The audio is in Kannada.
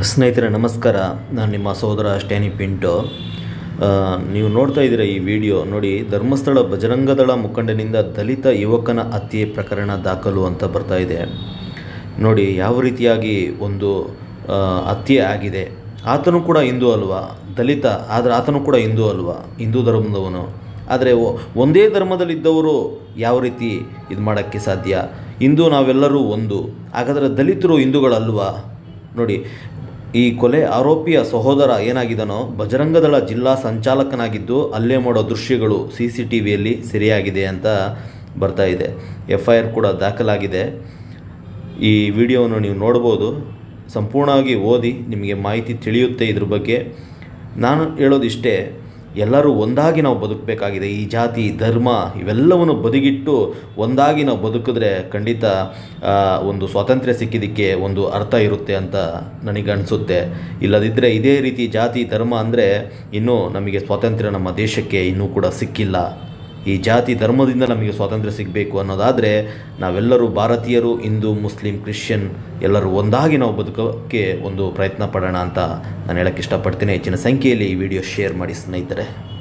ಸ್ನೇಹಿತರೆ ನಮಸ್ಕಾರ ನಾನು ನಿಮ್ಮ ಸಹೋದರ ಸ್ಟ್ಯಾನಿ ಪಿಂಟು ಆ, ನೀವು ನೋಡ್ತಾ ಇದ್ದೀರ ಈ ವಿಡಿಯೋ ನೋಡಿ ಧರ್ಮಸ್ಥಳ ಬಜರಂಗದಳ ಮುಖಂಡನಿಂದ ದಲಿತ ಯುವಕನ ಹತ್ಯೆ ಪ್ರಕರಣ ದಾಖಲು ಅಂತ ಬರ್ತಾ ಇದೆ ನೋಡಿ ಯಾವ ರೀತಿಯಾಗಿ ಒಂದು ಆ, ಹತ್ಯೆ ಆಗಿದೆ ಆತನು ಕೂಡ ಹಿಂದೂ ಅಲ್ವಾ ದಲಿತ ಆದರೆ ಆತನು ಕೂಡ ಹಿಂದೂ ಅಲ್ವಾ ಹಿಂದೂ ಧರ್ಮದವನು ಆದರೆ ಒ- ಒಂದೇ ಧರ್ಮದಲ್ಲಿದ್ದವರು ಯಾವ ರೀತಿ ಇದು ಮಾಡೋಕ್ಕೆ ಸಾಧ್ಯ ಹಿಂದೂ ನಾವೆಲ್ಲರೂ ಒಂದು ಹಾಗಾದರೆ ದಲಿತರು ಹಿಂದೂಗಳಲ್ವಾ ನೋಡಿ ಈ ಕೊಲೆ ಆರೋಪಿಯ ಸಹೋದರ ಏನಾಗಿದನೋ ಬಜರಂಗದಳ ಜಿಲ್ಲಾ ಸಂಚಾಲಕನಾಗಿದ್ದು ಹಲ್ಲೆ ಮಾಡೋ ದೃಶ್ಯಗಳು ಸಿ ಸಿ ಟಿ ವಿಯಲ್ಲಿ ಸೆರೆಯಾಗಿದೆ ಅಂತ ಬರ್ತಾ ಇದೆ ಎಫ್ ಐ ಆರ್ ಕೂಡ ದಾಖಲಾಗಿದೆ ಈ ವಿಡಿಯೋವನ್ನು ನೀವು ನೋಡ್ಬೋದು ಸಂಪೂರ್ಣವಾಗಿ ಓದಿ ನಿಮಗೆ ಮಾಹಿತಿ ತಿಳಿಯುತ್ತೆ ಇದ್ರ ಬಗ್ಗೆ ನಾನು ಹೇಳೋದಿಷ್ಟೇ ಎಲ್ಲರೂ ಒಂದಾಗಿ ನಾವು ಬದುಕಬೇಕಾಗಿದೆ ಈ ಜಾತಿ ಧರ್ಮ ಇವೆಲ್ಲವನ್ನು ಬದಿಗಿಟ್ಟು ಒಂದಾಗಿ ನಾವು ಬದುಕಿದ್ರೆ ಖಂಡಿತ ಆ, ಒಂದು ಸ್ವಾತಂತ್ರ್ಯ ಸಿಕ್ಕಿದ್ದಕ್ಕೆ ಒಂದು ಅರ್ಥ ಇರುತ್ತೆ ಅಂತ ನನಗೆ ಅನಿಸುತ್ತೆ ಇಲ್ಲದಿದ್ದರೆ ಇದೇ ರೀತಿ ಜಾತಿ ಧರ್ಮ ಅಂದರೆ ಇನ್ನೂ ನಮಗೆ ಸ್ವಾತಂತ್ರ್ಯ ನಮ್ಮ ದೇಶಕ್ಕೆ ಇನ್ನೂ ಕೂಡ ಸಿಕ್ಕಿಲ್ಲ ಈ ಜಾತಿ ಧರ್ಮದಿಂದ ನಮಗೆ ಸ್ವಾತಂತ್ರ್ಯ ಸಿಗಬೇಕು ಅನ್ನೋದಾದರೆ ನಾವೆಲ್ಲರೂ ಭಾರತೀಯರು ಹಿಂದೂ ಮುಸ್ಲಿಂ ಕ್ರಿಶ್ಚಿಯನ್ ಎಲ್ಲರೂ ಒಂದಾಗಿ ನಾವು ಬದುಕೋಕ್ಕೆ ಒಂದು ಪ್ರಯತ್ನ ಪಡೋಣ ಅಂತ ನಾನು ಹೇಳೋಕ್ಕೆ ಇಷ್ಟಪಡ್ತೀನಿ ಹೆಚ್ಚಿನ ಸಂಖ್ಯೆಯಲ್ಲಿ ಈ ವಿಡಿಯೋ ಶೇರ್ ಮಾಡಿ ಸ್ನೇಹಿತರೆ